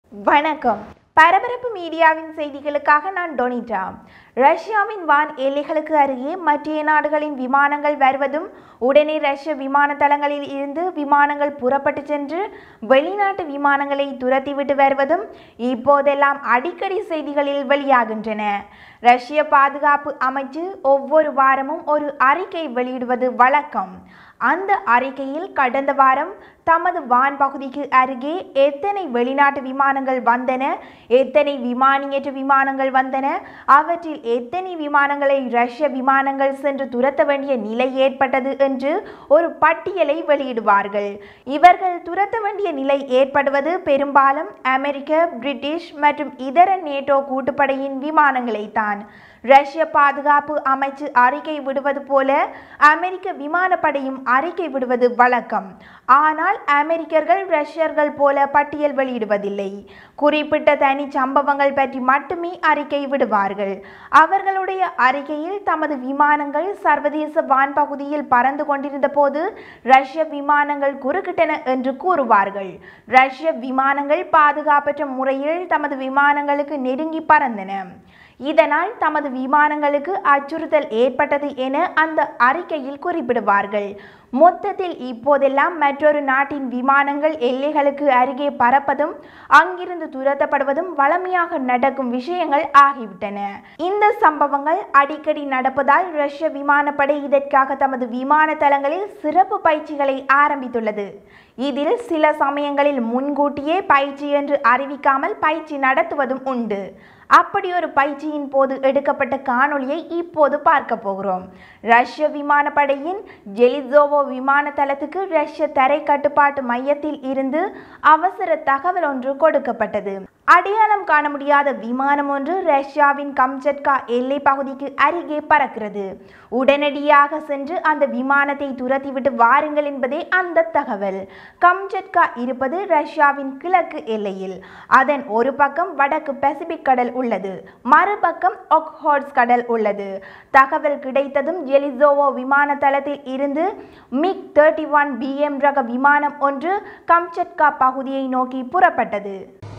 வணக்கம் பரபரப்பு மீடியாவின் செய்திகளுக்காக நான் டொனிட்டா ரஷ்யாவின் வான் எல்லைகளுக்கு அருகே மற்ற நாடுகளின் விமானங்கள் வருவதும் உடனே ரஷ்ய விமான தளங்களில் இருந்து விமானங்கள் புறப்பட்டு சென்று வெளிநாட்டு விமானங்களை துரத்திவிட்டு வருவதும் இப்போதெல்லாம் அடிக்கடி செய்திகளில் வெளியாகின்றன ரஷ்ய பாதுகாப்பு அமைச்சு ஒவ்வொரு வாரமும் ஒரு அறிக்கை வெளியிடுவது வழக்கம் அந்த அறிக்கையில் கடந்த வாரம் தமது வான் பகுதிக்கு அருகே எத்தனை வெளிநாட்டு விமானங்கள் வந்தன எத்தனை விமானியற்ற விமானங்கள் வந்தன அவற்றில் எத்தனை விமானங்களை ரஷ்ய விமானங்கள் சென்று துரத்த வேண்டிய நிலை ஏற்பட்டது என்று ஒரு பட்டியலை வெளியிடுவார்கள் இவர்கள் துரத்த வேண்டிய நிலை ஏற்படுவது பெரும்பாலும் அமெரிக்க பிரிட்டிஷ் மற்றும் இதர நேட்டோ கூட்டுப்படையின் விமானங்களைத்தான் ரஷ்ய பாதுகாப்பு அமைச்சு அறிக்கை விடுவது போல அமெரிக்க விமானப்படையும் அறிக்கை விடுவது வழக்கம் ஆனால் அமெரிக்கர்கள் ரஷ்யர்கள் போல பட்டியல் வெளியிடுவதில்லை குறிப்பிட்ட தனி சம்பவங்கள் பற்றி மட்டுமே அறிக்கை விடுவார்கள் அவர்களுடைய அறிக்கையில் தமது விமானங்கள் சர்வதேச வான் பகுதியில் பறந்து கொண்டிருந்த போது ரஷ்ய விமானங்கள் குறுக்கிட்டன என்று கூறுவார்கள் ரஷ்ய விமானங்கள் பாதுகாப்பற்ற முறையில் தமது விமானங்களுக்கு நெருங்கி பறந்தன இதனால் தமது விமானங்களுக்கு அச்சுறுத்தல் ஏற்பட்டது என அந்த அறிக்கையில் குறிப்பிடுவார்கள் மொத்தத்தில் இப்போதெல்லாம் மற்றொரு நாட்டின் விமானங்கள் எல்லைகளுக்கு அருகே பறப்பதும் அங்கிருந்து துரத்தப்படுவதும் வளமையாக நடக்கும் விஷயங்கள் ஆகிவிட்டன இந்த சம்பவங்கள் அடிக்கடி நடப்பதால் ரஷ்ய விமானப்படை இதற்காக தமது விமான தளங்களில் சிறப்பு பயிற்சிகளை ஆரம்பித்துள்ளது இதில் சில சமயங்களில் முன்கூட்டியே பயிற்சி என்று அறிவிக்காமல் பயிற்சி நடத்துவதும் உண்டு அப்படி ஒரு பயிற்சியின் போது எடுக்கப்பட்ட காணொளியை இப்போது பார்க்க போகிறோம் ரஷ்ய விமானப்படையின் ஜெலிசோவோ விமான தளத்துக்கு ரஷ்ய தரை கட்டுப்பாட்டு மையத்தில் இருந்து அவசர தகவல் ஒன்று கொடுக்கப்பட்டது அடையாளம் காண முடியாத விமானம் ஒன்று ரஷ்யாவின் கம்சட்கா எல்லை பகுதிக்கு அருகே பறக்கிறது உடனடியாக சென்று அந்த விமானத்தை துரத்திவிட்டு வாருங்கள் என்பதே அந்த தகவல் கம்சட்கா இருப்பது ரஷ்யாவின் கிழக்கு எல்லையில் அதன் ஒரு பக்கம் வடக்கு பசிபிக் கடல் உள்ளது மறுபக்கம் ஒக்ஹோட்ஸ் கடல் உள்ளது தகவல் கிடைத்ததும் எலிசோவோ விமான தளத்தில் இருந்து மிக் தேர்ட்டி ஒன் பிஎம் ரக விமானம் ஒன்று கம்சட்கா பகுதியை நோக்கி புறப்பட்டது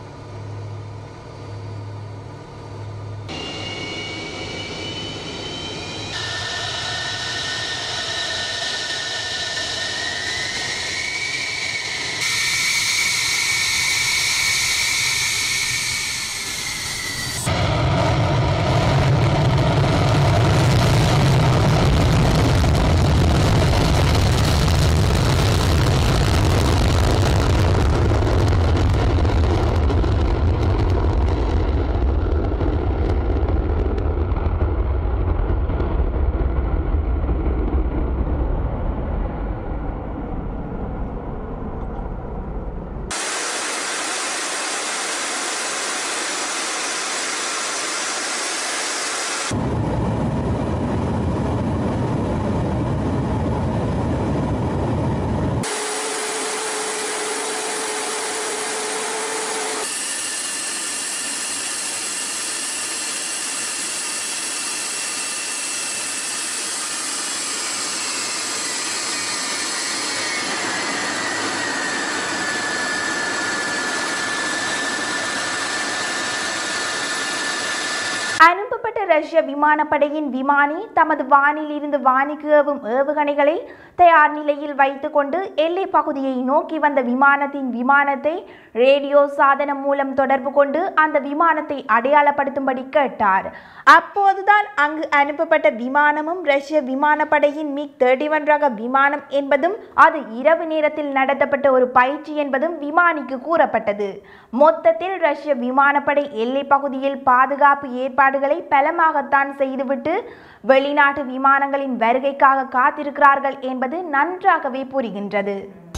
அனுப்பப்பட்ட ரஷ்ய விமானப்படையின் விமானி தமது வானில் இருந்து வானிக்கு ஏவும் ஏவுகணைகளை தயார் நிலையில் வைத்துக்கொண்டு எல்லை பகுதியை நோக்கி வந்த விமானத்தின் விமானத்தை ரேடியோ சாதனம் மூலம் தொடர்பு கொண்டு அந்த விமானத்தை அடையாளப்படுத்தும்படி கேட்டார் அப்போதுதான் அங்கு அனுப்பப்பட்ட விமானமும் ரஷ்ய விமானப்படையின் மிக் தேர்ட்டி ஒன் ரக விமானம் என்பதும் அது இரவு நேரத்தில் நடத்தப்பட்ட ஒரு பயிற்சி என்பதும் விமானிக்கு கூறப்பட்டது மொத்தத்தில் ரஷ்ய விமானப்படை எல்லை பகுதியில் பாதுகாப்பு ஏற்பாடுகளை பலமாகத்தான் செய்துவிட்டு வெளிநாட்டு விமானங்களின் வருகைக்காக காத்திருக்கிறார்கள் என்பது நன்றாகவே புரிகின்றது